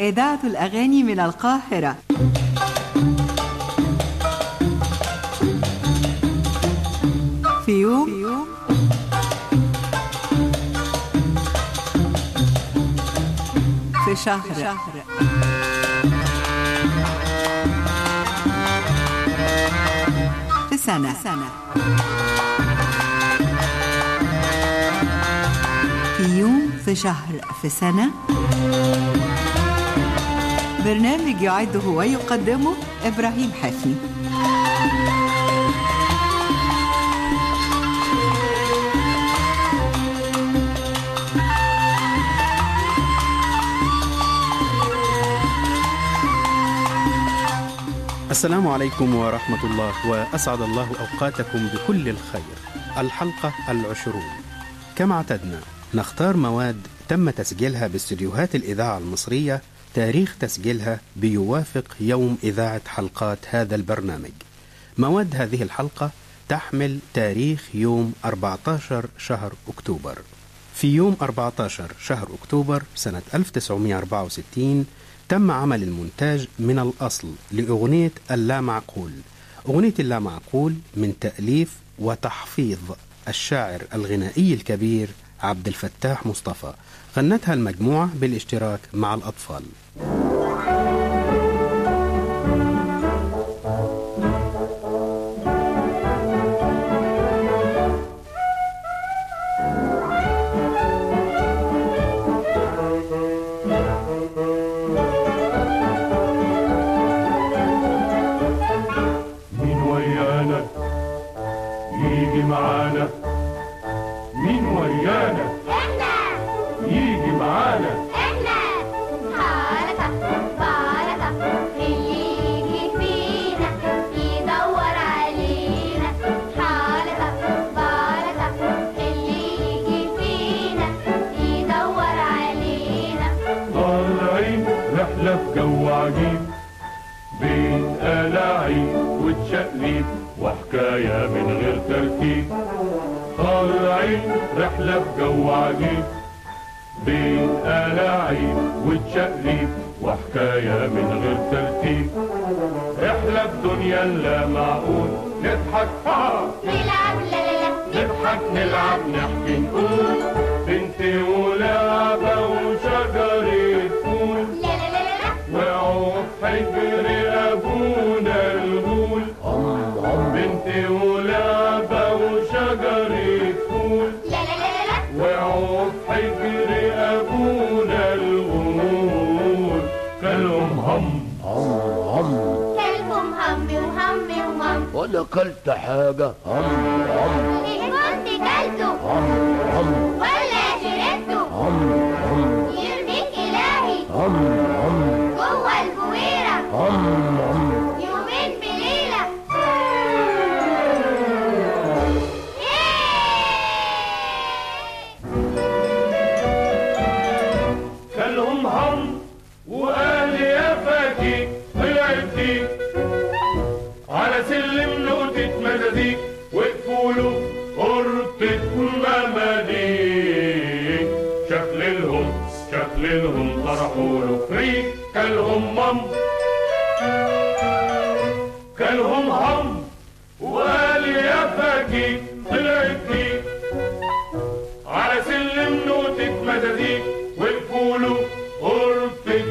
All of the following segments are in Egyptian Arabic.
إذاعة الأغاني من القاهرة في يوم في شهر في سنة في يوم في شهر في سنة برنامج يعده ويقدمه إبراهيم حفني السلام عليكم ورحمة الله وأسعد الله أوقاتكم بكل الخير الحلقة العشرون كما اعتدنا نختار مواد تم تسجيلها باستديوهات الإذاعة المصرية تاريخ تسجيلها بيوافق يوم إذاعة حلقات هذا البرنامج مواد هذه الحلقة تحمل تاريخ يوم 14 شهر أكتوبر في يوم 14 شهر أكتوبر سنة 1964 تم عمل المونتاج من الأصل لأغنية اللامعقول أغنية اللامعقول من تأليف وتحفيظ الشاعر الغنائي الكبير عبد الفتاح مصطفى غنتها المجموعة بالاشتراك مع الأطفال مين ويانا يجي معانا مين ويانا يجي معانا احنا حالة بالة اللي يجي فينا يدور علينا حالة بالة اللي يجي فينا يدور علينا طالعين رحلة في جو عجيب بين قلاعين وتشقليب وحكاية من غير ترتيب طالعين رحلة في جو عجيب بين قلاعين وتشقليب وحكاية من غير ترتيب رحلة في دنيا لا معقول نضحك ها نلعب لا لا لا نضحك نلعب نحكي نقول بنت ولعبة وشجرة فول لا لا لا لا وقعوا في حجر أبونا الغول بنت ولعبة وشجرة فول لا لا لا لا وقعوا في حجر أبونا الغول كلهم هم كلبهم همي وهمي ومم ولا كلت حاجة هم هم ايه كنت كلته هم هم ولا شربته هم هم يرضيك إلهي هم هم جوه البويرة هم هم يومين بليلة كلهم هم وقال يا فاكي طلعت ديك على سلم نقطة مزازيك وقفوا له قرطة مماليك شكلهم شكلهم طرحوا له فريك كلهم مم كلهم هم وقال يا فاكي طلعت ديك على سلم نوتة مزازيك وقفوا له غرفة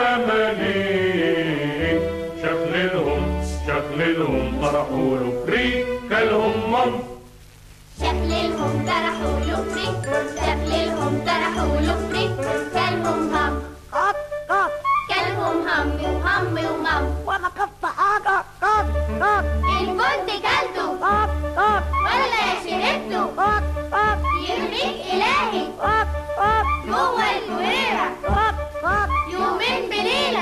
مماليك شكلهم شكلهم طرحوا له فريك كلهم مم شكلهم طرحوا له فريك شكلهم طرحوا له فريك كلهم هم كلهم هم وهم ومم وانا كنت حاجة قط قط إن كنت كلته قط قط ولا شربته قط قط يرضيك إلهي قط قط جوه البويرة قط قط يومين بليلة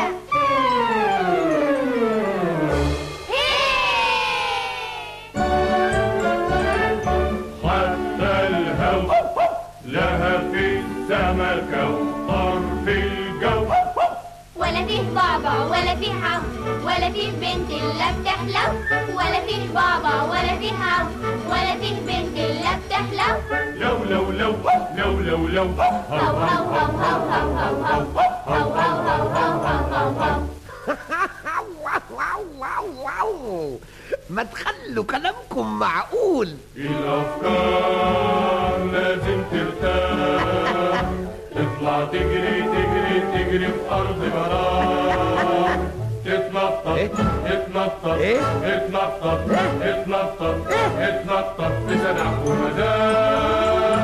حتى الهوى لها في السمكة وطرف الجو ولا فيه بابا ولا فيه عم ولا فيه بنت الا بتحلو ولا فيه بابا ولا فيه عم ولا فيه بنت الا بتحلو لو لو لو لو لو لو هو هو هو هو هو هو هو هو هو هو هو هاو هاو واو واو واو ما تخلوا كلامكم معقول الأفكار لازم ترتاح تطلع تجري تجري تجري في أرض براح تتنطط إيه؟ تتنطط إيه؟ تتنطط تتنطط تتنطط بسنع ومزاح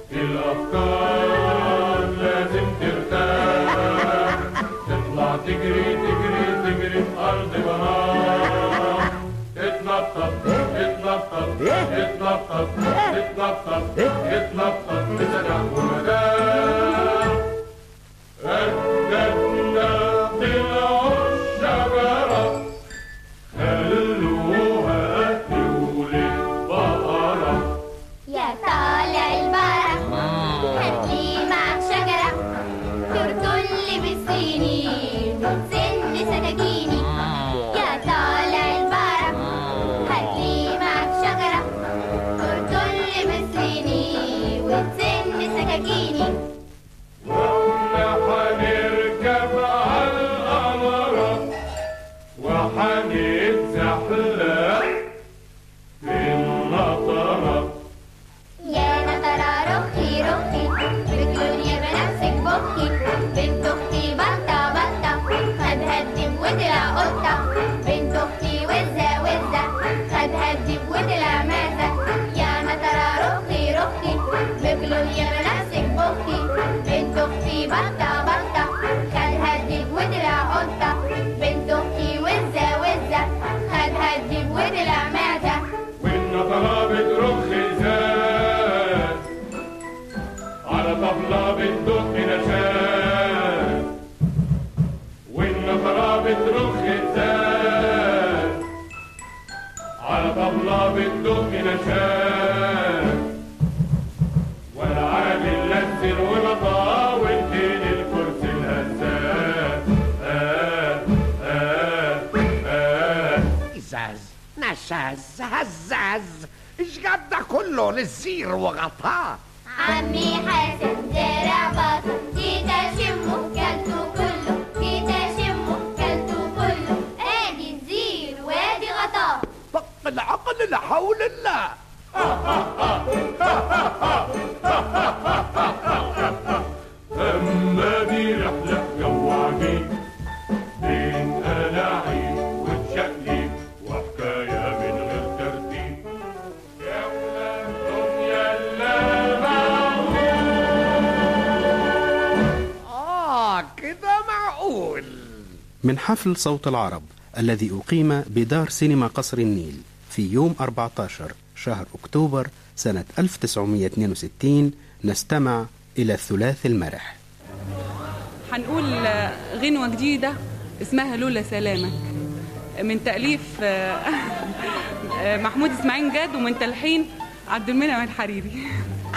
الأفكار لازم ترتاح تطلع تجري تجري تجري في أرض براح تتنطط تتنطط تتنطط تتنطط تتنطط بسنع ومزاح أجدادنا طلعوا الشجرة خلوها تولد بقرة يا طالع البرق هاتلي معك شجرة ترتل بالسنين وتسن سكاكيني يا طالع البرق هاتلي معك شجرة ترتل بالسنين وتسن سكاكيني واحنا هنركب على القمرة وهنتزحلق في النطرة يا نطرة رخي رخي بكلونيا بنفسك بخي بنت اختي بطة بطة خد هدب وطلع قطة بنت اختي وزة وزة خد هدب وطلع مازة يا نطرة رخي رخي بكلونيا بنفسك بخي بنت اختي بطة بطة خد هدب وطلع قطة بنت اختي وزة وزة خد هدب وطلع مازة والنطرة بترخ ازاز على طبلة بتدق نشاز والنطرة بترخ ازاز على طبلة بتدق نشاز ولا عامل لسن ونطا وانتين الكرسي الهزاز آه آه آه ازاز نشاز هزاز ايش قد ده كله للزير وغطاه عمي حسن زارع بصل جيت اشمه كلته كله جيت اشمه كلته كله ادي الزير وادي غطاه طق العقل لا حول الله أما دي رحلة جو عجيب بين ألاعيب وتشقليب وحكاية من غير ترتيب يا الدنيا اللي اه كده معقول من حفل صوت العرب الذي أقيم بدار سينما قصر النيل في يوم 14 شهر أكتوبر سنة 1962 نستمع إلى الثلاث المرح هنقول آه، غنوة جديدة اسمها لولا سلامك من تأليف آه، آه، محمود إسماعيل جاد ومن تلحين عبد المنعم الحريري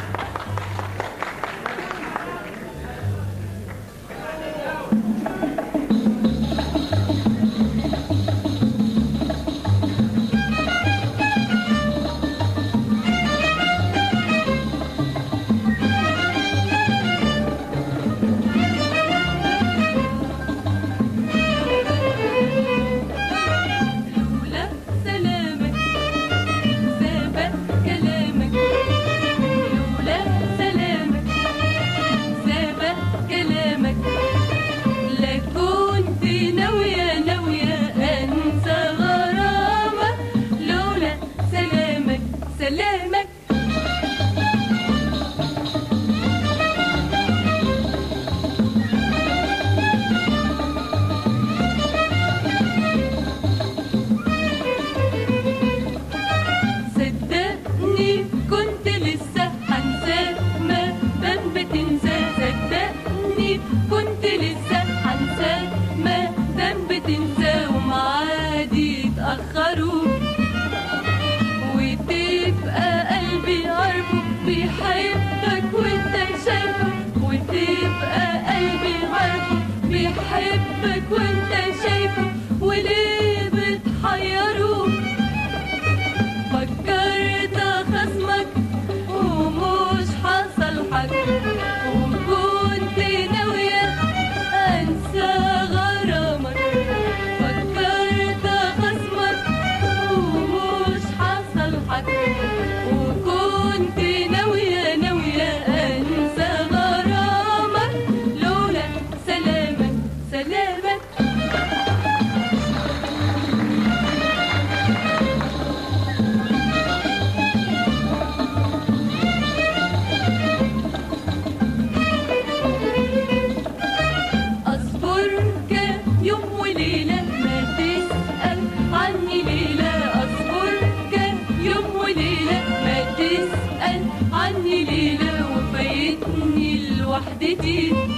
لولا سلامك سابت كلامك لولا سلامك سابت كلامك لكنت ناوية ناوية أنسى غرامك لولا سلامك سلامك صدقني كنت لسه هنساه ما دام بتنسى صدقني كنت لسه هنساه ما دام بتنسى ومعادي اتأخروا وتبقى قلبي عارفه بيحبك وانت شايفه وتبقى قلبي عارفه بيحبك وانت شايفه وليه بتحيره فكرت خصمك ومش حصل حاجة وكنت ناوية أنسى غرامك فرحتي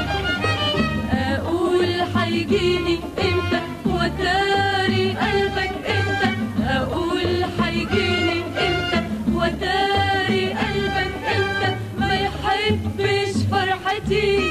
اقول هيجيني امتى وتاري قلبك انت اقول هيجيني امتى وتاري قلبك انت ما يحبش فرحتي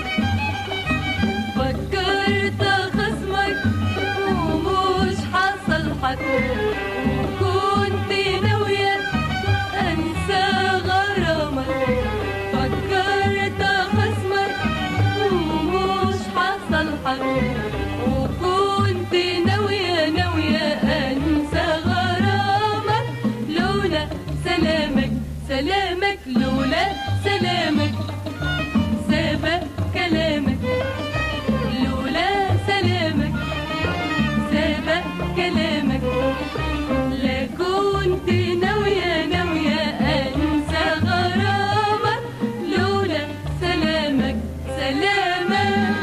فكرت خصمك ومش حصل حد وكنت ناوية انسى غرامك فكرت خصمك ومش حصل حد وكنت ناوية ناوية انسى غرامك لولا سلامك سلامك لولا سلامك سابق كلامك لولا سلامك سابق كلامك لا كنت ناوية ناوية أنسى غرامك لولا سلامك سلامك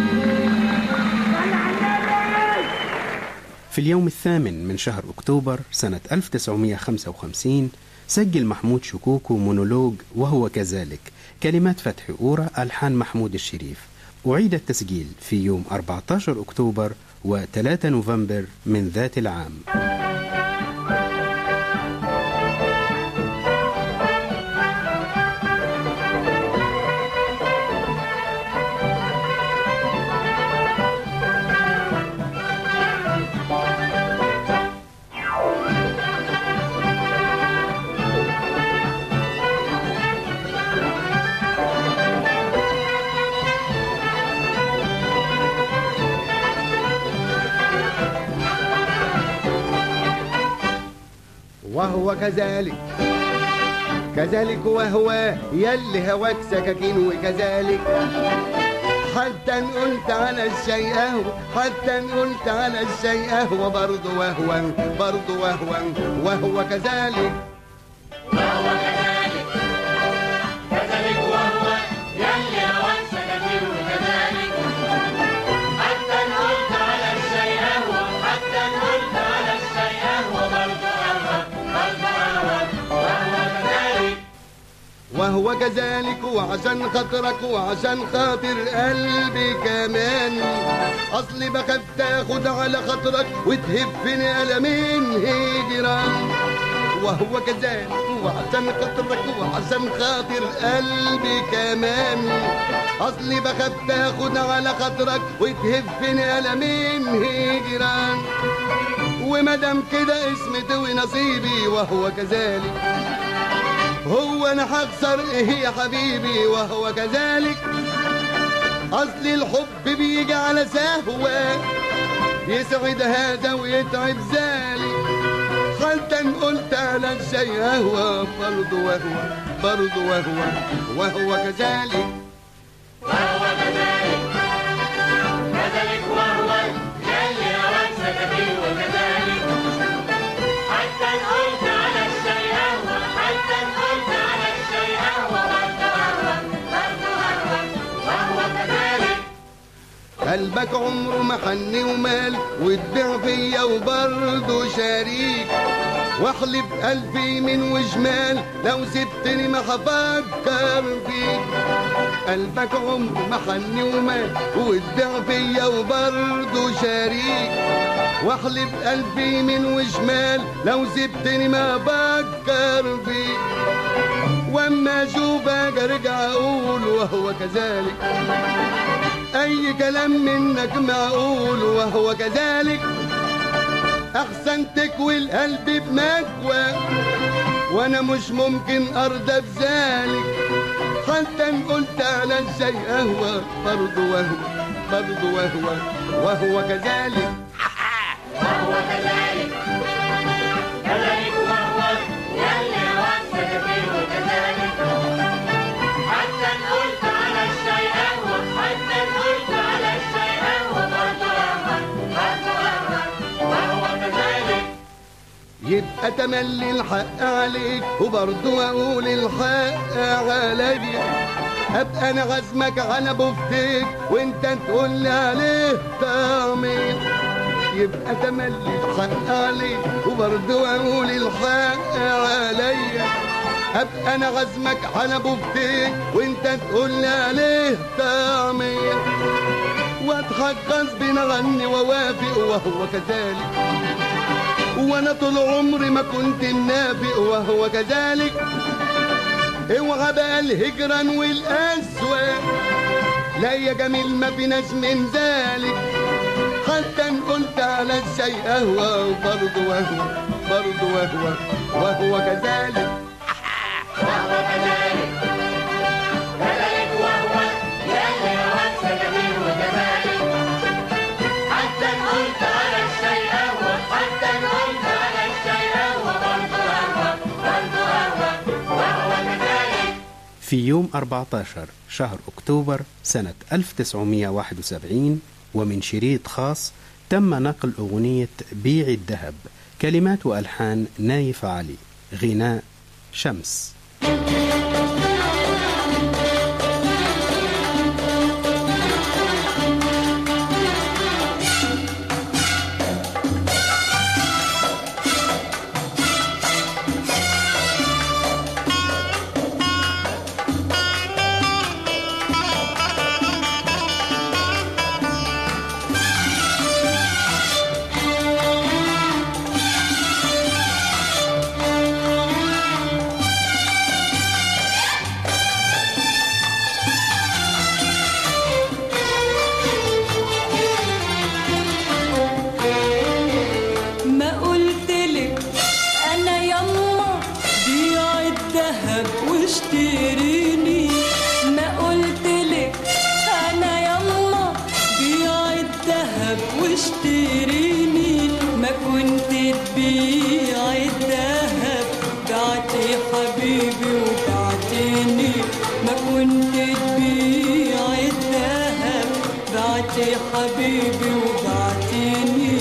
في اليوم الثامن من شهر أكتوبر سنة 1955 سجل محمود شكوكو مونولوج وهو كذلك كلمات فتحي أورا ألحان محمود الشريف أعيد التسجيل في يوم 14 أكتوبر و3 نوفمبر من ذات العام وهو كذلك كذلك وهو يلي هواك سكاكين وكذلك حتى ان قلت على الشيء اهو حتى ان قلت على الشيء اهو برضه وهو برضه وهو وهو كذلك كذلك وهو يلي هواك سكاكين وكذلك حتى ان قلت على الشيء هو حتى ان قلت على الشيء هو برضه هو برضه هو وهو كذلك وهو كذلك وعشان خاطرك وعشان خاطر قلبي كمان اصلي بخاف تاخد على خاطرك وتهفني ألمين هجران وهو كذلك وعشان خاطرك وعشان خاطر قلبي كمان اصلي بخاف تاخد على خاطرك وتهفني ألمين هجران ومادام كده اسمتي ونصيبي وهو كذلك هو انا هخسر ايه يا حبيبي وهو كذلك اصل الحب بيجي على سهوة يسعد هذا ويتعب ذلك حتى ان قلت على الشيء هو برضه وهو برضه وهو وهو كذلك وهو كذلك كذلك وهو يلي هواك سكاكين وكذلك حتى ان قلت على الشيء هو حتى ان قلت على الشيء هو برضه هو برضه هو وهو كذلك قلبك عمره ما حني ومال وتبيع فيا وبرضه شريك واحلف ألف يمين وشمال لو سبتني ما هفكر فيك قلبك عمره ما حني ومال وتبيع فيا وبرضه شريك واحلف ألف يمين وشمال لو سبتني ما بفكر فيك واما اشوفك ارجع اقول وهو كذلك اي كلام منك معقول وهو كذلك احسن تكوي القلب بمكوى وانا مش ممكن ارضى بذلك حتى ان قلت على الشيء هو برضه وهو برضه وهو وهو كذلك وهو كذلك كذلك وهو يلي هواك سكاكين وكذلك حتى ان قلت على الشيء هو حتى ان قلت على الشيء هو برضه هو برضه هو وهو كذلك يبقى تملي الحق عليك وبرضه اقول الحق عليا ابقى انا غزمك على بفتك وانت تقول لي عليه طعمين يبقى تملي الحق عليك وبرضه اقول الحق عليا ابقى انا غزمك على بفتيك وانت تقول لي عليه طعمية واضحك غصب اغني واوافق وهو كذلك وانا طول عمري ما كنت النافق وهو كذلك اوعى بقى الهجران والاسواق لا يا جميل ما فيناش من ذلك حتى ان قلت على الشيء اهوى وبرضه وهو برضه وهو وهو كذلك وهو كذلك كذلك وهو يلي هواك سكاكين وكذلك حتى ان قلت على الشيء هو حتى ان قلت على الشيء هو برضه هو برضه هو وهو كذلك في يوم 14 شهر أكتوبر سنة 1971 ومن شريط خاص تم نقل أغنية بيع الذهب كلمات وألحان نايف علي غناء شمس ما قلتلك انا يما بيع الذهب واشتريني ما قلتلك انا يما بيع الذهب واشتريني ما كنت تبيع الذهب بعتي حبيبي وبعتني ما كنت تبيع الذهب بعتي حبيبي وبعتني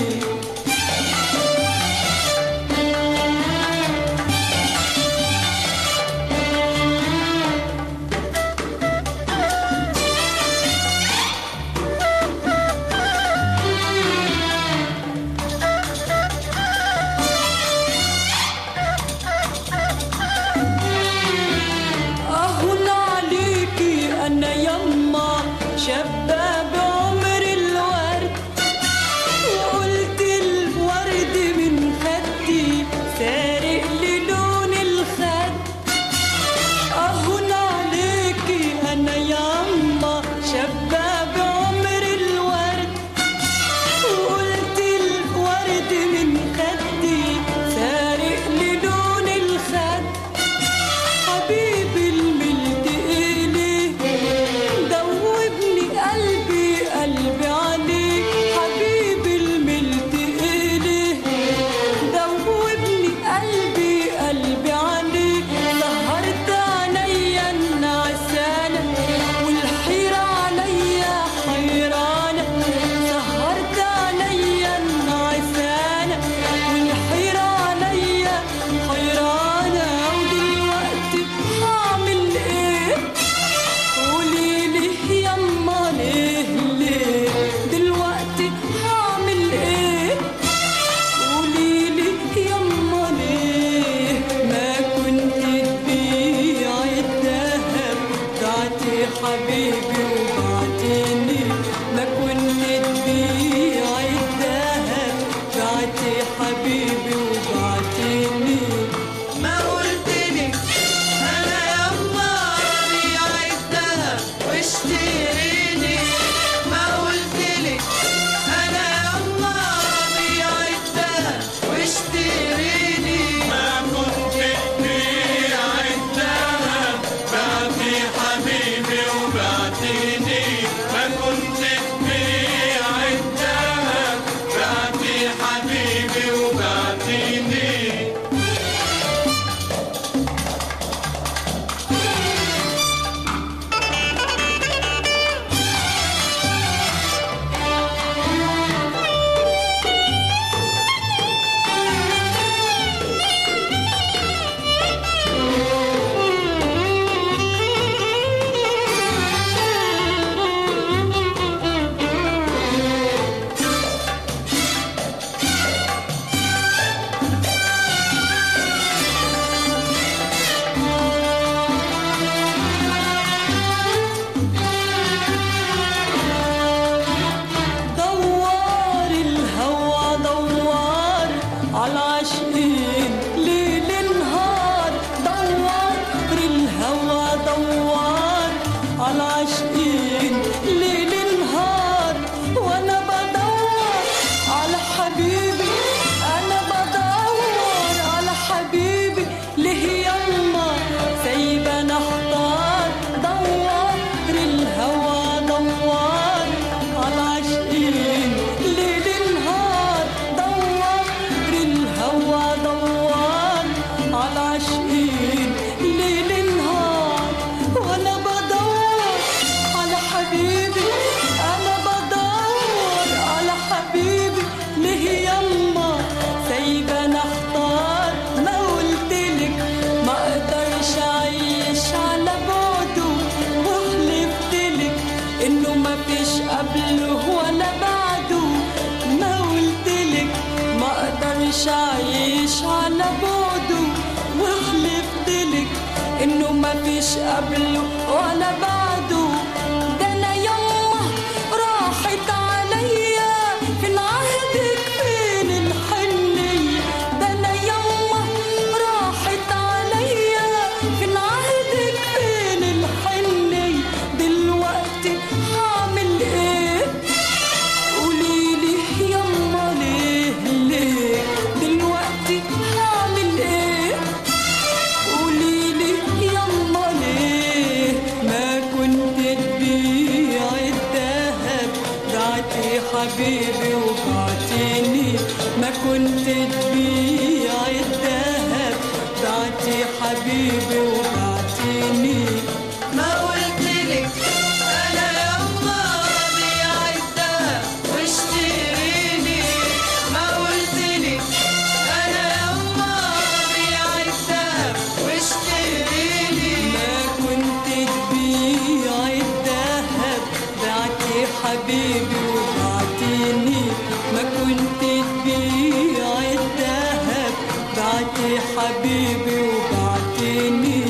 مش عايش على بعده وحلفت لك انه مفيش قبله ولا بعده ده انا يما راحت عليا فين عهدك فين الحنية ده انا يما راحت عليا فين عهدك فين الحنية دلوقتي هعمل ايه قوليلي يما ليه ليه دلوقتي هعمل ايه قوليلي يما ليه ما كنت تبيع الذهب بعتي حبيبي وبعتيني ما كنت تبيع الذهب بعتي حبيبي وبعتيني ما قلتلك انا يما بيع الذهب واشتريني ما قلتلك انا يما بيع الذهب واشتريني ما كنت تبيع الذهب بعتي حبيبي وبعتيني ما كنت تبيع الذهب بعتي حبيبي وبعتيني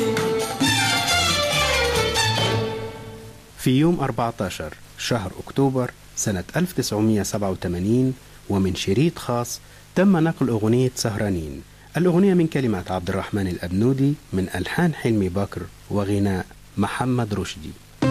في يوم 14 شهر أكتوبر سنة 1987 ومن شريط خاص تم نقل أغنية سهرانين الأغنية من كلمات عبد الرحمن الأبنودي من ألحان حلمي بكر وغناء محمد رشدي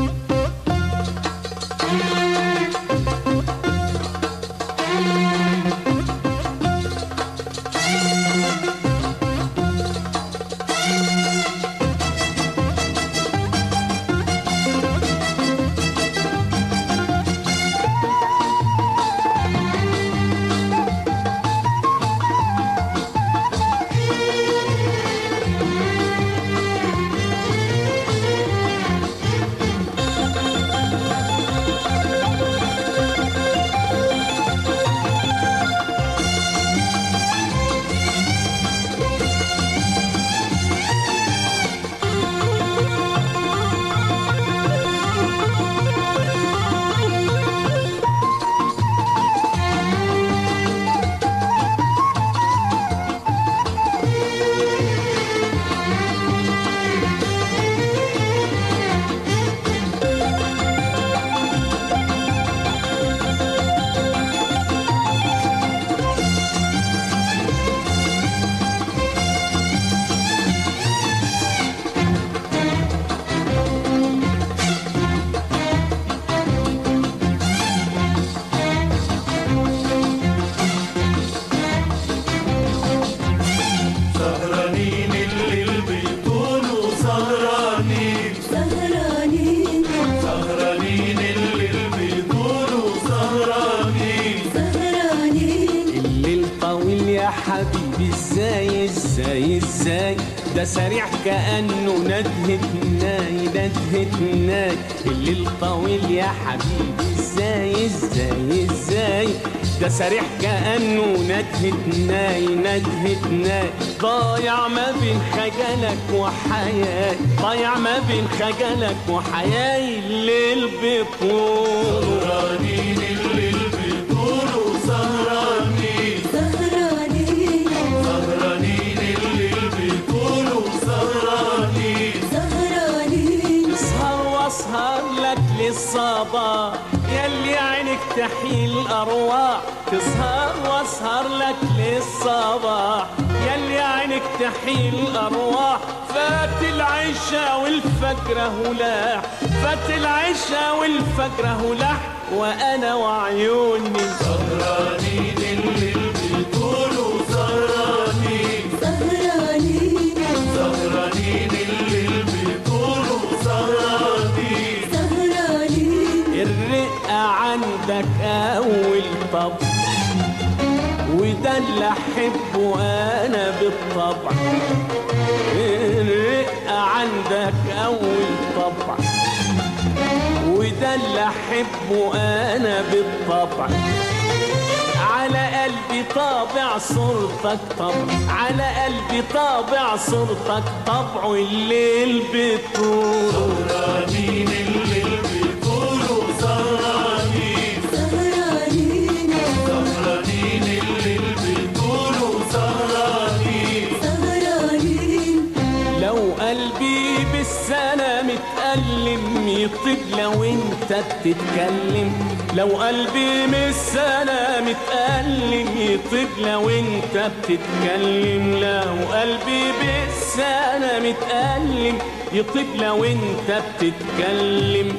سهرانين الليل بيطولوا سهرانين سهرانين سهرانين الليل بيطولوا سهرانين سهرانين الليل طويل يا حبيبي ازاي ازاي ازاي ده سريع كأنه ندهة ناي ندهة ناي الليل طويل يا حبيبي ازاي ازاي ازاي ده سريع كأنه ندهة ناي ندهة ناي ضايع ما بين خجلك وحياة ضايع ما بين خجلك وحياة الليل بطول سهرانين الليل بيطولوا سهرانين سهرانين سهرانين الليل بيطولوا سهرانين سهرانين اسهر واسهر لك للصباح يلي عينك تحيي الارواح تسهر واسهر لك للصباح يلي عينك تحيي الارواح فات العشاء والفجر هلاح فات العشاء والفجر هلاح وانا وعيوني سهرانين الليل بيطولوا سهرانين سهرانين سهرانين الليل بيطولوا سهرانين سهرانين الرقة عندك أول طب وده اللي أحبه أنا بالطبع الرقة عندك أول طبع وده اللي أحبه أنا بالطبع على قلبي طابع صورتك طبع على قلبي طابع صورتك طبع الليل بطول سهرانين الليل بيطولوا سهرانين سهرانين سهرانين الليل بيطولوا وانت بتتكلم لو قلبي مش انا متألم يطيب لو انت بتتكلم لو قلبي بس انا متألم يطيب لو انت بتتكلم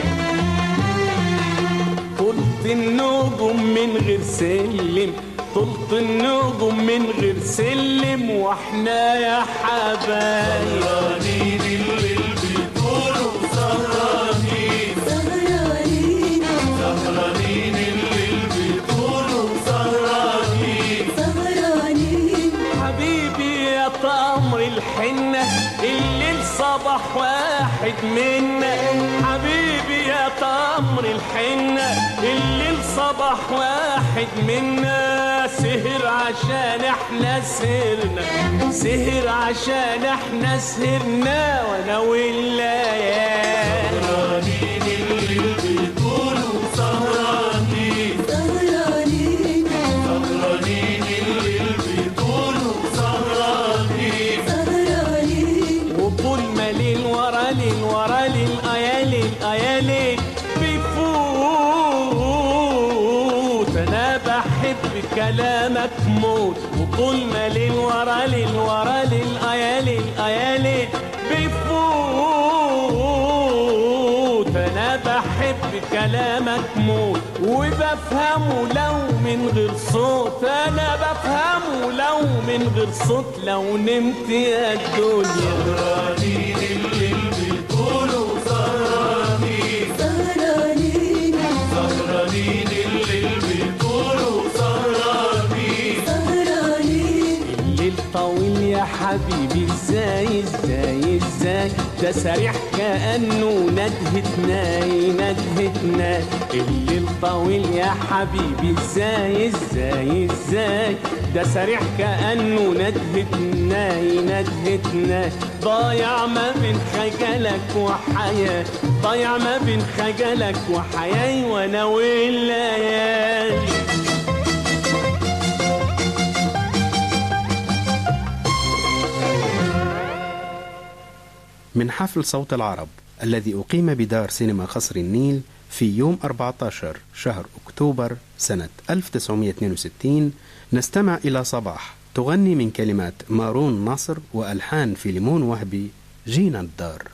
طلت النجوم من غير سلم طلت النجوم من غير سلم واحنا يا حبايب سهرانين اللي بتقولوا سهرانين سهرانين سهرانين اللي بتقولوا سهرانين سهرانين حبيبي يا تمر الحنة الليل صباح واحد منا حبيبي يا تمر الحنة الليل صباح واحد منا سهر عشان احنا سهرنا سهر عشان احنا سهرنا وانا والليالي سهرانين اللي بتقولوا سهرانين سهرانين سهرانين اللي بتقولوا سهرانين سهرانين وطول ما ليل ورا ليل ورا ليل ايا ليل ايا ليل بيفوت انا بحب كلامك موت وطول ما ليل ورا ليل ورا ليل ايا ليل ايا ليل بيفوت انا بحب كلامك موت وبفهمه لو من غير صوت انا بفهمه لو من غير صوت لو نمت يا الدنيا سهرانين اللي بتقولوا سهرانين سهرانين سهرانين اللي بتقولوا سهرانين سهرانين الليل طويل يا حبيبي ازاي ازاي ازاي ده سريع كأنه ندهة ناي ندهة ناي الليل طويل يا حبيبي ازاي ازاي ازاي ده سريع كأنه ندهة ناي ندهة ناي ضايع ما بين خجلك وحياة ضايع ما بين خجلك وحياة وانا والليالي من حفل صوت العرب الذي أقيم بدار سينما قصر النيل في يوم 14 شهر أكتوبر سنة 1962 نستمع إلى صباح تغني من كلمات مارون نصر وألحان فيلمون وهبي جينا الدار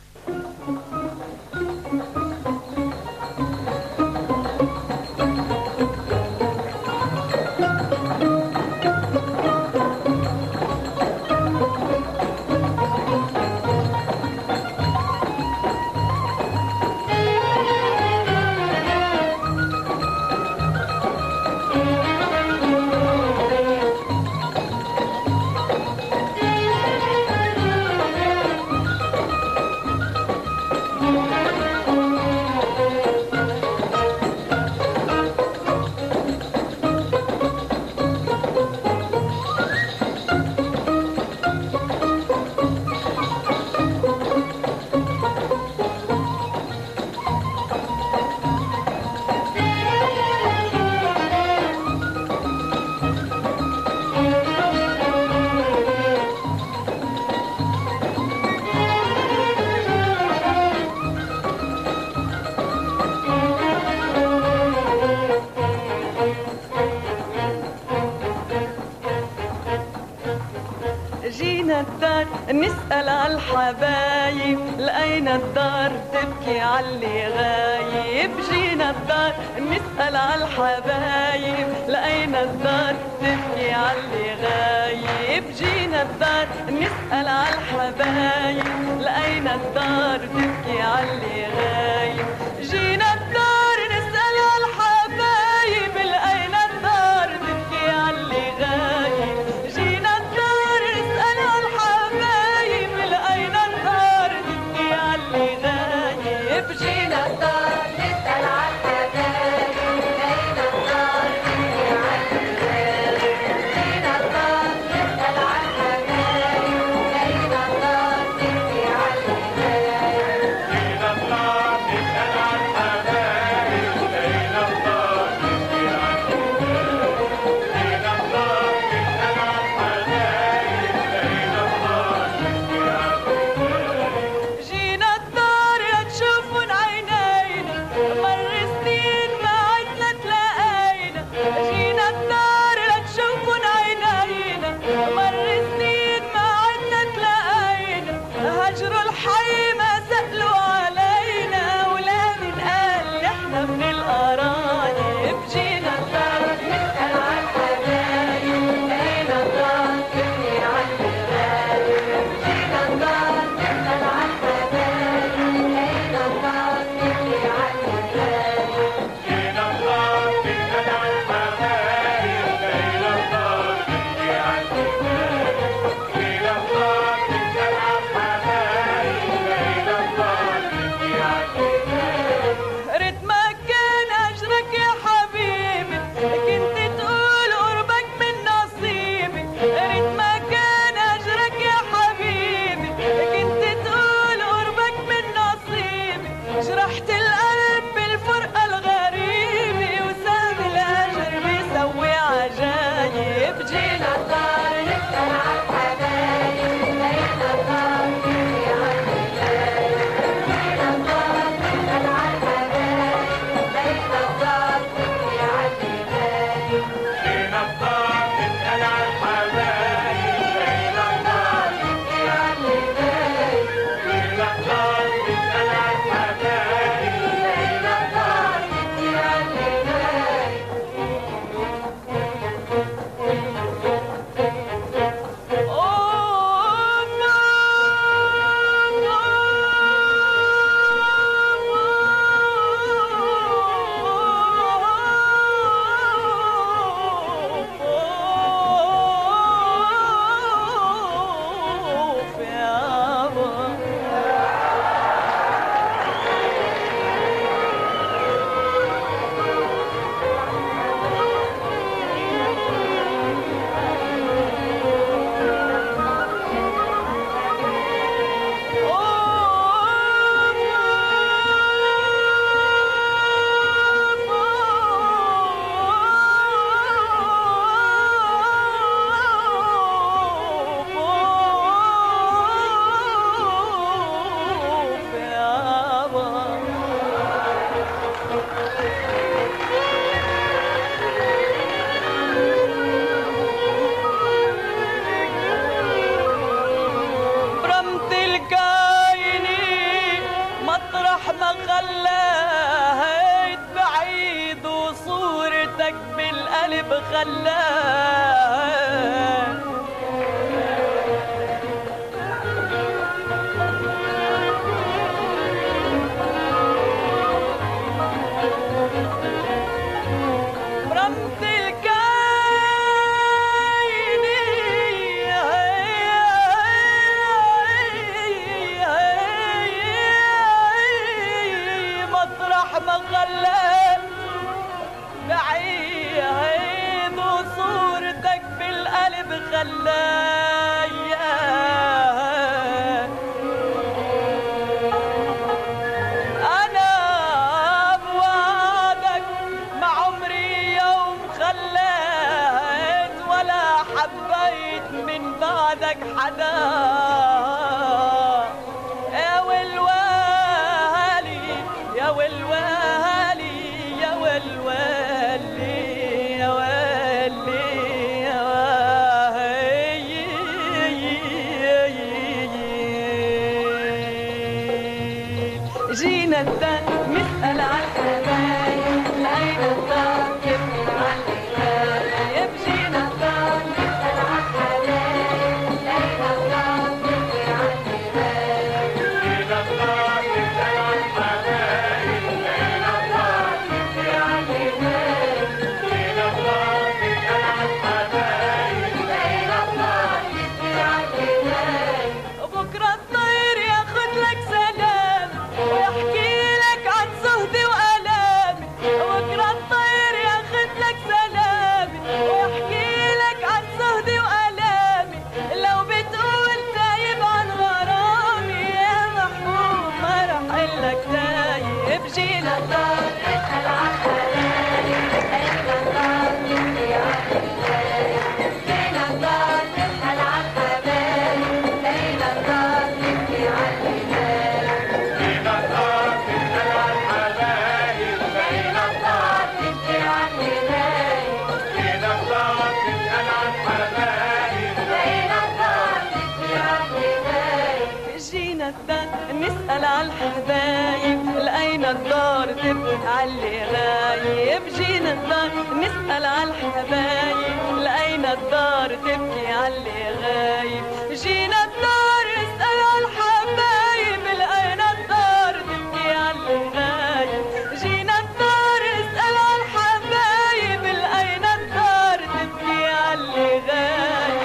جينا الدار نسأل على الحبايب لقينا الدار تبكي علي غايب جينا الدار نسأل على الحبايب لقينا الدار تبكي علي غايب جينا الدار نسأل على الحبايب لقينا الدار تبكي علي غايب جينا الدار نسأل على الحبايب لقينا الدار تبكي علي غايب جينا الدار نسأل على الحبايب لقينا الدار تبكي علي غايب جينا الدار نسأل على الحبايب لقينا الدار تبكي علي غايب جينا الدار نسأل على الحبايب لقينا الدار تبكي علي غايب جينا الدار نسأل بجينا الدار نسأل على الحبايب لقينا الدار تبكي على بجينا الدار نسأل على الحبايب لقينا الدار تبكي على لينا الدار تسأل على الحبايب لينا الدار تبكي على الحبايب لينا الدار تسأل على الحبايب لينا الدار تبكي على الحبايب برمت الكايني مطرح ما خلاها بعيد وصورتك بالقلب خلاها برمت الكايني مطرح ما خلاه بعيد وصورتك بالقلب خلايا أنا بوعدك مع عمري يوم خليت ولا حبيت من بعدك حدا يا والوالي يا والوالي يا والوالي يا والي يا والي جينا الدار نسأل على الحبايب لقينا الدار تبكي على الحبايب جينا الدار نسأل على الحبايب لقينا الدار تبكي على الحبايب لينا الدار تسأل على الحبايب لينا الدار تبكي على الحبايب لينا الدار تسأل على الحبايب لينا الدار تبكي على الحبايب بكرة الطير ياخد لك سلام ويحكي لك عن زهدي وألامي بكرة الطير ياخد لك سلام ويحكي لك عن زهدي وألامي لو بتقول تايب عن غرامي يا محبوب ما راح لك تايب جينا الدار نسأل عن حبايب لينا الدار تبكي على الحبايب جينا الدار نسأل عن حبايب لينا الدار تبكي على الحبايب لينا الدار تسأل على الحبايب لينا الدار تبكي على الحبايب لينا الدار تسأل على الحبايب لينا الدار تبكي على الحبايب جينا الدار نسأل على الحبايب لقينا الدار تبكي على اللي غايب جينا الدار نسأل على الحبايب لقينا الدار تبكي على اللي غايب جينا الدار نسأل على الحبايب لقينا الدار تبكي على اللي غايب جينا الدار نسأل على الحبايب لقينا الدار تبكي على اللي غايب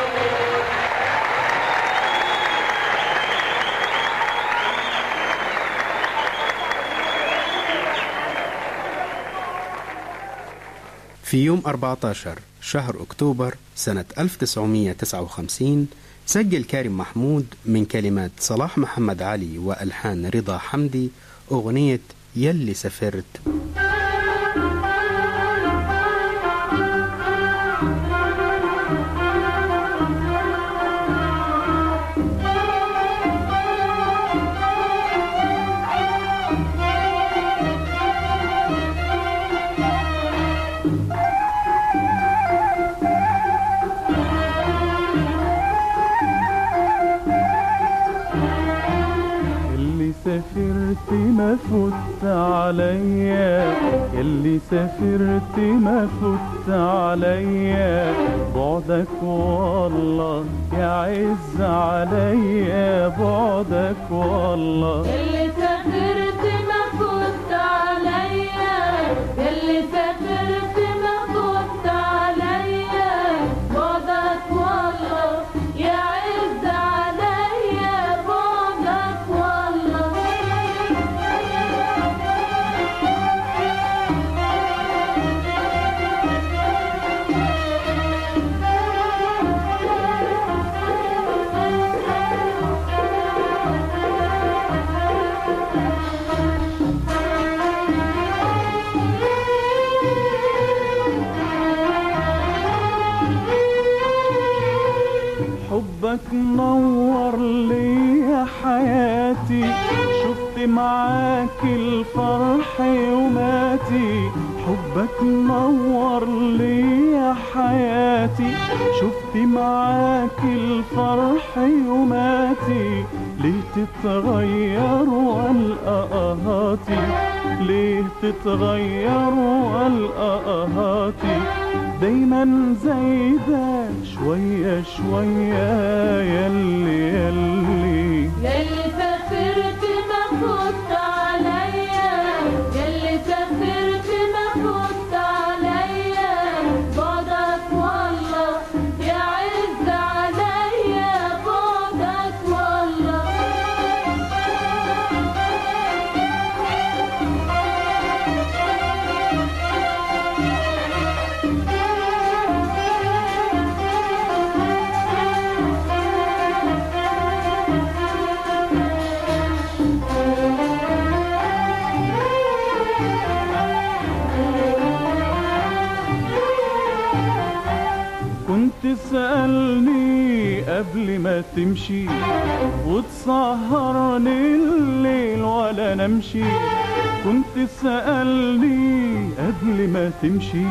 في يوم 14 شهر أكتوبر سنة 1959 سجل كارم محمود من كلمات صلاح محمد علي وألحان رضا حمدي أغنية يلي سافرت سافرت ما فت عليا يلي سافرت ما فت عليا بعدك والله يعز عليا بعدك والله اللي سافرت ما فت عليا اللي سافرت ما فت عليا بعدك والله يعز عليا بعدك والله حبك نور لي حياتي شفت معاك الفرح يوماتي حبك نور لي حياتي شفت معاك الفرح يوماتي ليه تتغير والقى قهاتي ليه تتغير والقى قهاتي دايما زايدة شوية شوية يلي يلي يلي سافرت ما فت عليا يلي سافرت ما فت عليا بعدك والله يعز عليا بعدك والله كنت تسألني قبل ما تمشي وتسهرني الليل ولا نمشي كنت تسألني قبل ما تمشي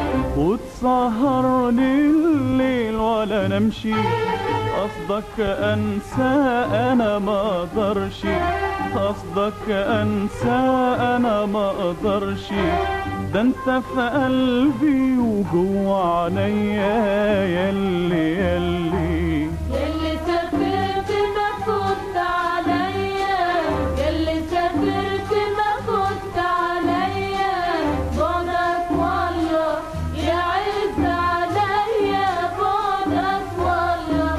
وتسهرني الليل ولا نمشي قصدك انسى انا ما اقدرش قصدك انسى انا ما اقدرش ده انت في قلبي وجوه عينيا يلي يلي يلي سافرت ما فت عليا يلي سافرت ما فت عليا بعدك والله يعز عليا بعدك والله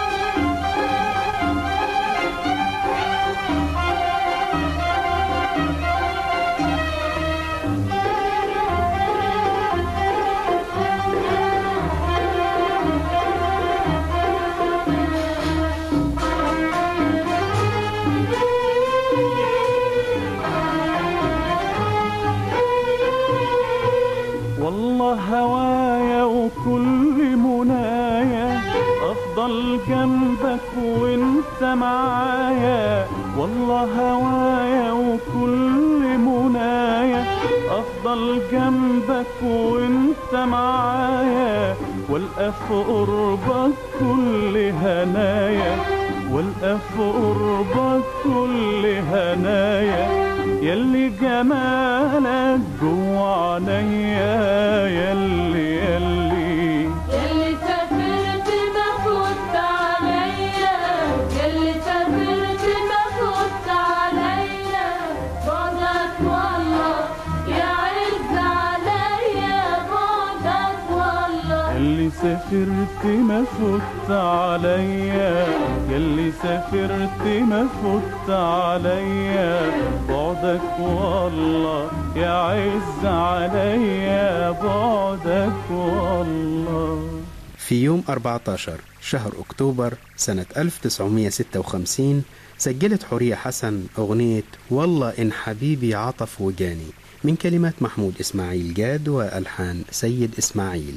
والله هوايا وكل منايا افضل جنبك وانت معايا والله هوايا وكل منايا افضل جنبك وانت معايا والقى في قربك كل هنايا والقى في قربك كل هنايا يلي جمالك جوه عينيا يلي يلي يلي سافرت ما فت عليا يلي سافرت ما فت عليا بعدك والله يعز عليا بعدك والله يلي سافرت ما فت عليا يلي سافرت ما فت عليا بعدك والله يعز عليا بعدك والله في يوم 14 شهر أكتوبر سنة 1956 سجلت حورية حسن أغنية والله إن حبيبي عطف وجاني من كلمات محمود إسماعيل جاد وألحان سيد إسماعيل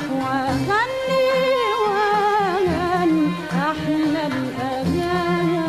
واغني واغني احلى الاغاني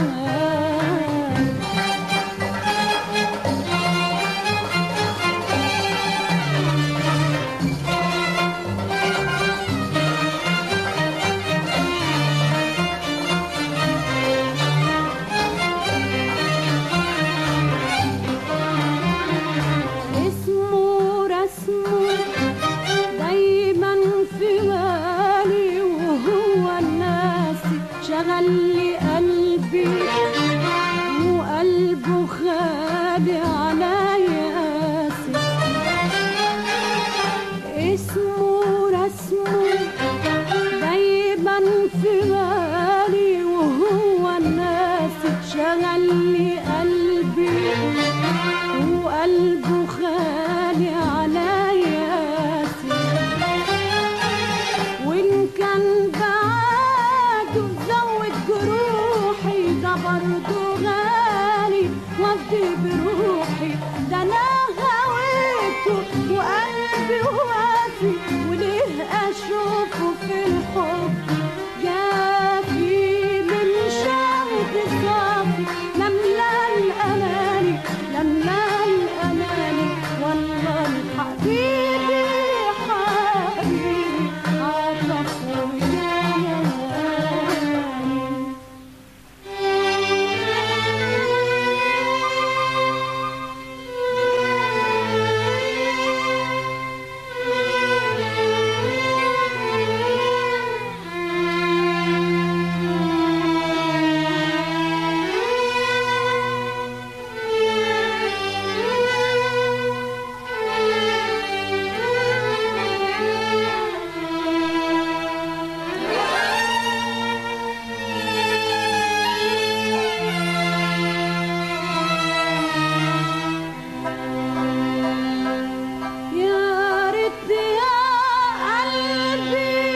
اسمه رسمه دايما في بالي وهو الناس شغل لي قلبي وقلبه خالي عليا قاسي اسمه رسمه دايما في بالي وهو الناس شغل لي قلبي وقلبه خالي عليا قاسي وإن كان بعده زود جروحي ده برضه غالي وفدي بروحي ده أنا هويته وقلبي وافي وليه أشوفه في الحب جافي من شهد صافي لملا الأماني لملا الأماني والله حبيبي حبيبي عطف وجاني يا ريت يا قلبي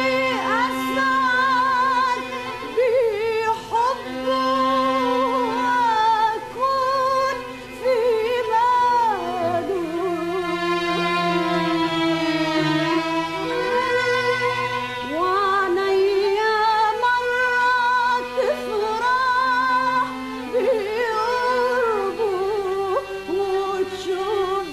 أسعد بحبه وأكون في باله وعينيا مرة تفرح بقربه وتشوف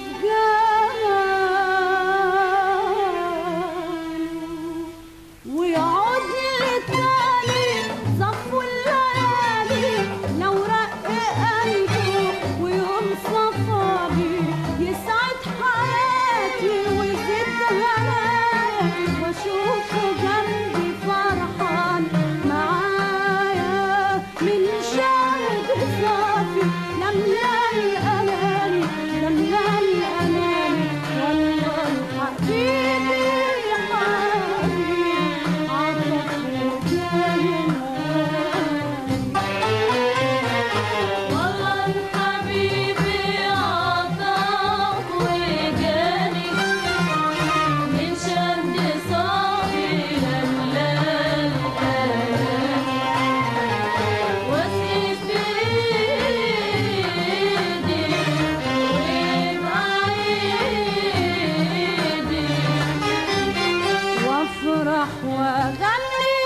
جماله ويعود للتالي صفو الليالي لو رق قلبه ويوم صفالي يسعد حياتي ويزيد هنايا واشوفه جنبي فرحان معايا من شهد صافي لملا الاماني لملا الاماني والله حبيبي حبيبي عطف والله حبيبي عطف وجاني من شد صافي لملا الأماني واسقي في ايدي وبعيدي وافرح واغني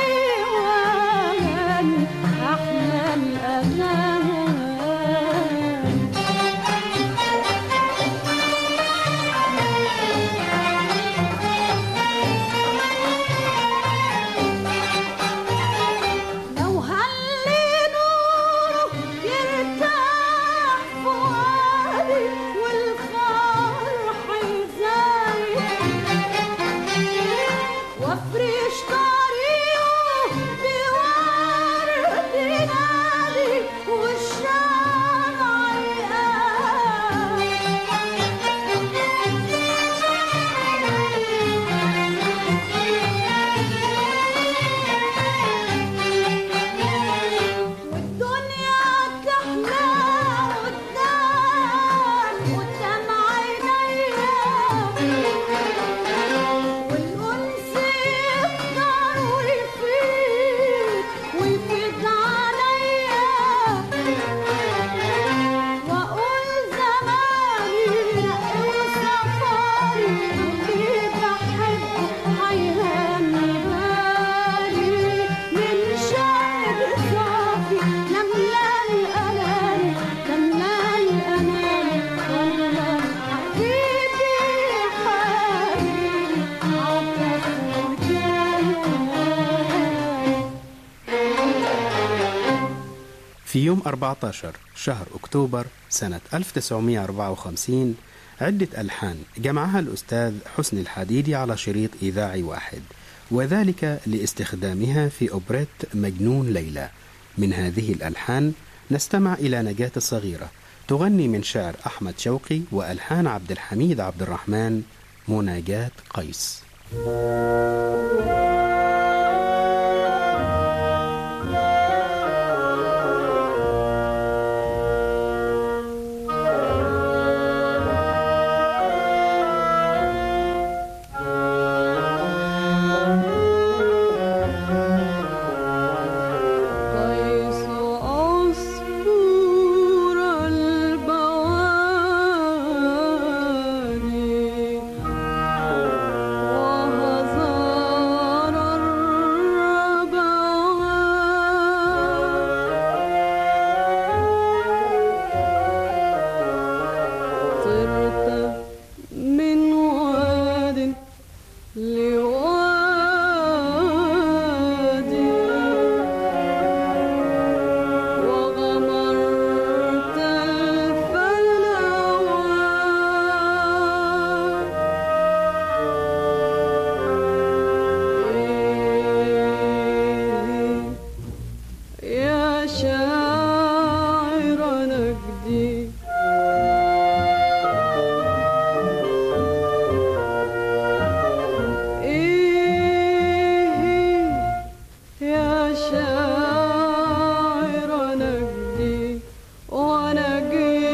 واغني احلى الاغاني لو هلي نوره يرتاح فؤادي والفرح يزايد وافرش طريقه بورد نادي والشمع والدنيا تحلى قدام قدام عينيا والأنس يفضل في يوم 14 شهر أكتوبر سنة 1954 عدة ألحان جمعها الأستاذ حسن الحديدي على شريط إذاعي واحد وذلك لاستخدامها في أوبريت مجنون ليلى من هذه الألحان نستمع إلى نجاة الصغيرة تغني من شعر أحمد شوقي وألحان عبد الحميد عبد الرحمن مناجاة قيس قيس عصفور البوادي وهزار الربوات طرت من واد لوادي وغمرت الفلوات يا شاعر نجدي إيه يا شاعر نجدي ونجي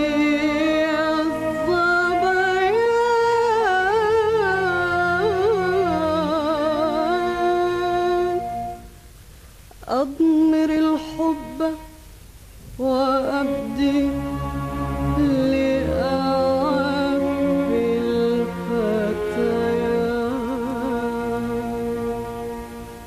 الظبيان أضمر الحب وأبدي لأعب الفتيان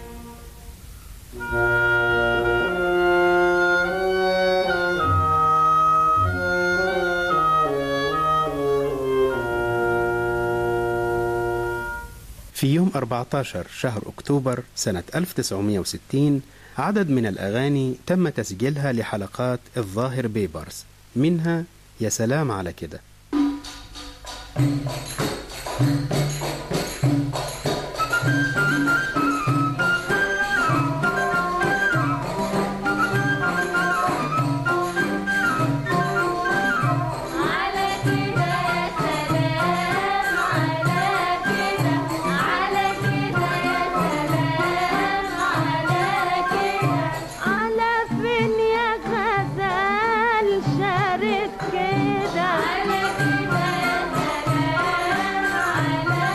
في يوم 14 شهر أكتوبر سنة 1960 عدد من الأغاني تم تسجيلها لحلقات الظاهر بيبرز منها يا سلام على كده على كده يا سلام على كده على كده يا سلام على كده على فين يا غزال شارد كده على كده يا سلام على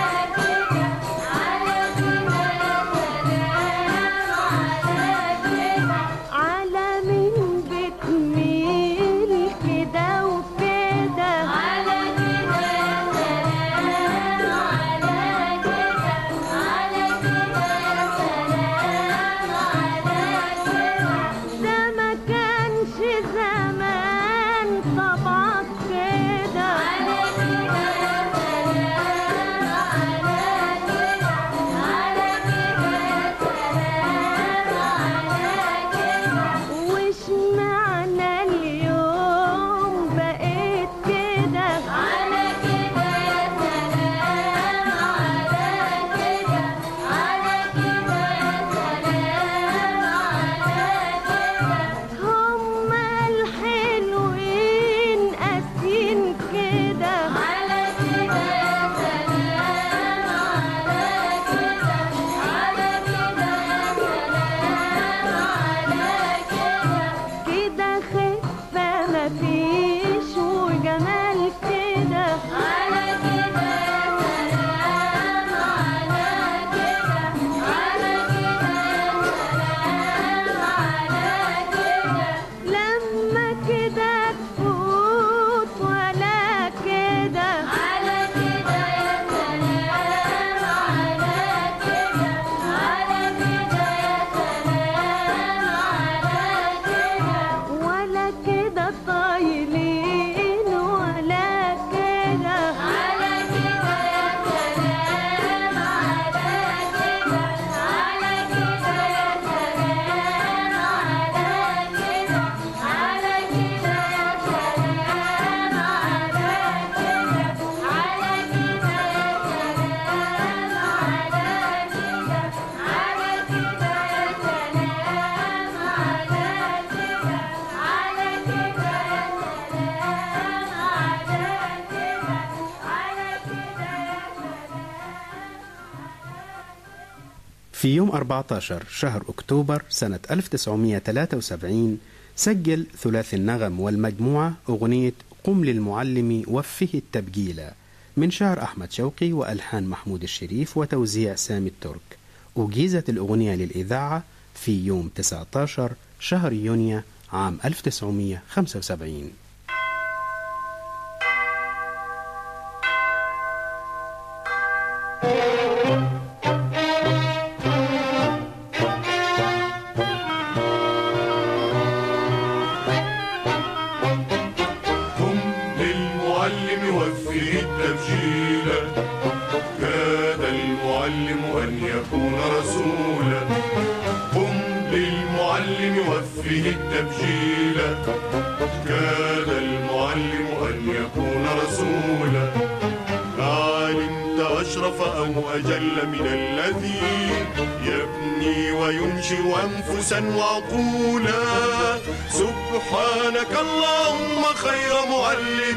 في يوم 14 شهر أكتوبر سنة 1973 سجل ثلاثي النغم والمجموعة أغنية قم للمعلم وفه التبجيل من شعر أحمد شوقي وألحان محمود الشريف وتوزيع سامي الترك أجيزت الأغنية للإذاعة في يوم 19 شهر يونيو عام 1975 قم للمعلم وفه التبجيل كاد المعلم أن يكون رسولا قم للمعلم وفه التبجيل كاد المعلم أن يكون رسولا علمت أشرف أو أجل من الذي يبني وينشئ أنفسا وعقولا سبحانك اللهم خير معلم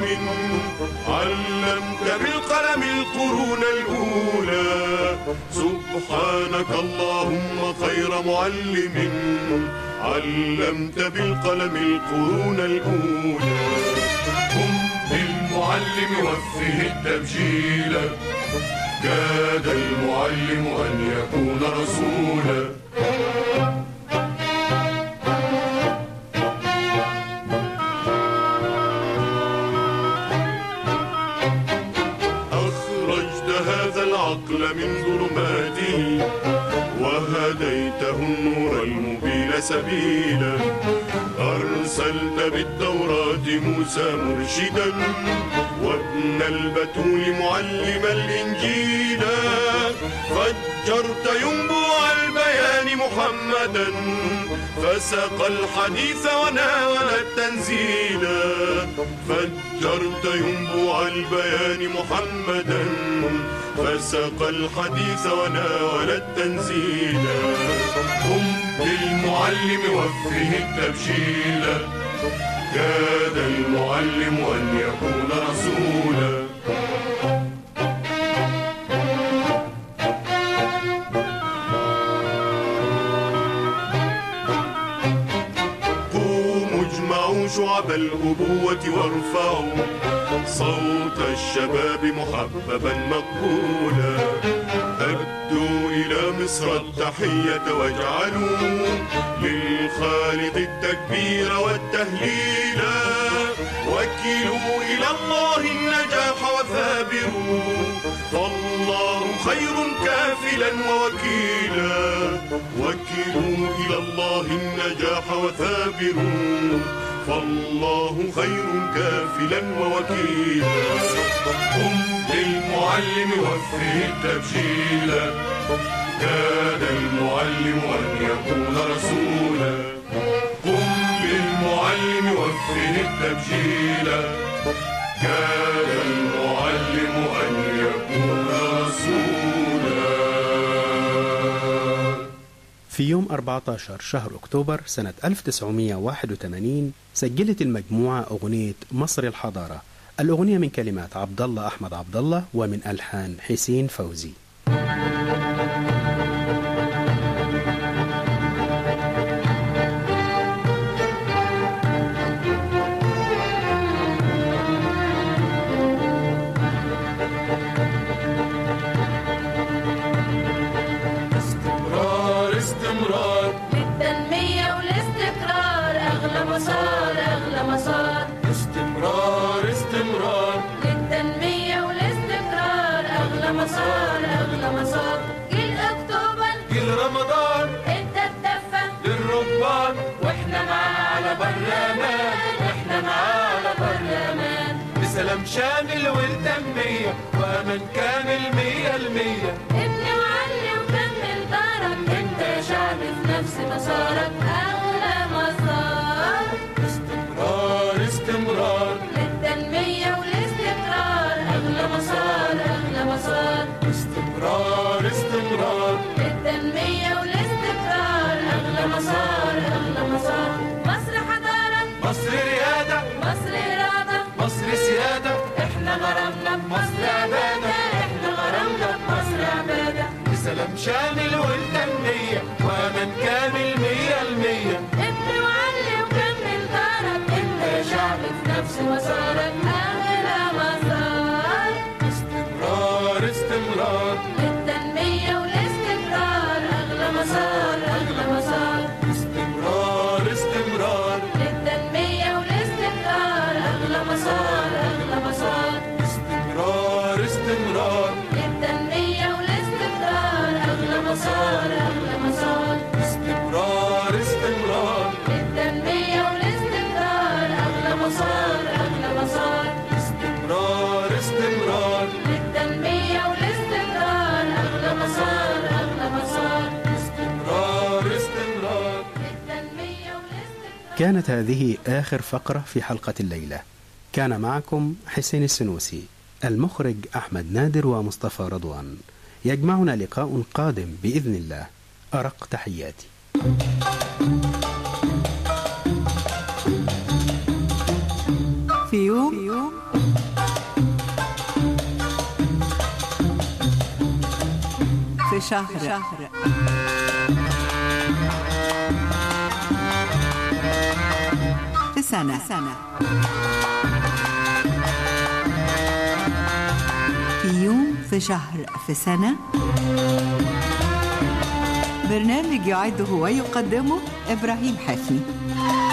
علمت بالقلم القرون الأولى سبحانك اللهم خير معلم علمت بالقلم القرون الأولى قم للمعلم وفه التبجيل كاد المعلم أن يكون رسولا أخرجت هذا العقل من ظلماته وهديته النور المبين سبيلا أرسلت بالتوراة موسى مرشدا وابن البتول معلم الإنجيل فجرت ينبوع البيان محمدا فسق الحديث وناول التنزيل فجرت ينبوع البيان محمدا فسق الحديث وناول التنزيل قم للمعلم وفه التبجيل كاد المعلم أن يكون رسولا قوموا اجمعوا شعب الأبوة وارفعوا صوت الشباب محببا مقبولا أدوا إلى مصر التحية واجعلوا للخالق التكبير والتهليل وكلوا إلى الله النجاح وثابروا فالله خير كافلا ووكيلا وكلوا إلى الله النجاح وثابروا فالله خير كافلا ووكيلا قم للمعلم وفه التبجيل كاد المعلم أن يكون رسولا قم للمعلم وفه التبجيل كاد المعلم أن يكون رسولا في يوم 14 شهر أكتوبر سنة 1981 سجلت المجموعة أغنية مصر الحضارة الأغنية من كلمات عبد الله أحمد عبد الله ومن ألحان حسين فوزي استمرار استمرار للتنمية والاستقرار أغلى مسار أغلى مسار استمرار استمرار للتنمية والاستقرار أغلى مسار أغلى مسار جيل أكتوبر جيل رمضان أنت الدفة للربان وإحنا معاه على برلمان إحنا معاه على برلمان بسلام شامل والتنمية وأمل كامل مية المية ابني وعلي وكمل دارك أنت يا شعب في نفس مسارك أغلى مسار استمرار استمرار للتنمية والاستقرار أغلى مسار أغلى مسار استمرار استمرار للتنمية والاستقرار أغلى مسار أغلى مسار مصر حضارة مصر ريادة مصر إرادة مصر سيادة إحنا غرامنا بمصر عبادة إحنا غرامنا بمصر عبادة بسلام شامل والتنمية ومن كامل مية المية ابني وعلي وكمل دارك انت يا شعب في نفس مسارك اغلى مسار استمرار استمرار للتنمية والاستقرار اغلى مسار اغلى مسار استمرار استمرار للتنمية والاستقرار اغلى مسار اغلى مسار استمرار استمرار للتنمية والاستقرار اغلى مسار اغلى مسار استمرار استمرار للتنمية والاستقرار اغلى مسار اغلى مسار استمرار استمرار للتنمية والاستقرار أغلى مسار أغلى مسار استمرار استمرار للتنمية والاستقرار كانت هذه آخر فقرة في حلقة الليلة كان معكم حسين السنوسي المخرج أحمد نادر ومصطفى رضوان يجمعنا لقاء قادم بإذن الله أرق تحياتي في يوم في شهر في سنة في يوم في شهر في سنة برنامج يعده ويقدمه إبراهيم حفني